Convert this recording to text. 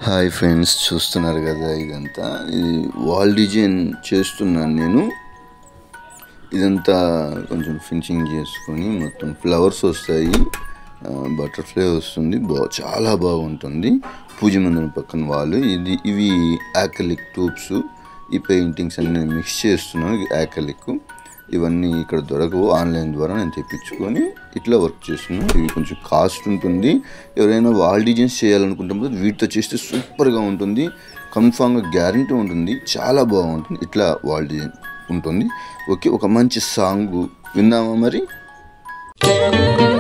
hi friends చూస్తున్నారు కదా ఇదంతా ఇది వాల్ డిజైన్ చేస్తున్నాను నేను ఇదంతా కొంచెం ఫినిషింగ్ చేసుకొని మొత్తం ఫ్లవర్స్ వస్తాయి బటర్ఫ్లై వస్తుంది బా చాలా బాగుంటుంది పూజ మందిరం పక్కన వాళ్ళు ఇది ఇవి యాకలిక్ ట్యూబ్స్ ఈ పెయింటింగ్స్ అన్ని నేను మిక్స్ చేస్తున్నాను యాకలిక్ ఇవన్నీ ఇక్కడ దొరకవు ఆన్లైన్ ద్వారా నేను తెప్పించుకొని ఇట్లా వర్క్ చేస్తున్నాను ఇవి కొంచెం కాస్ట్ ఉంటుంది ఎవరైనా వాల్ డిజైన్స్ చేయాలనుకుంటే వీటితో చేస్తే సూపర్గా ఉంటుంది కన్ఫామ్గా గ్యారంటీ ఉంటుంది చాలా బాగుంటుంది ఇట్లా వాల్ డిజైన్ ఉంటుంది ఓకే ఒక మంచి సాంగ్ విందామా మరి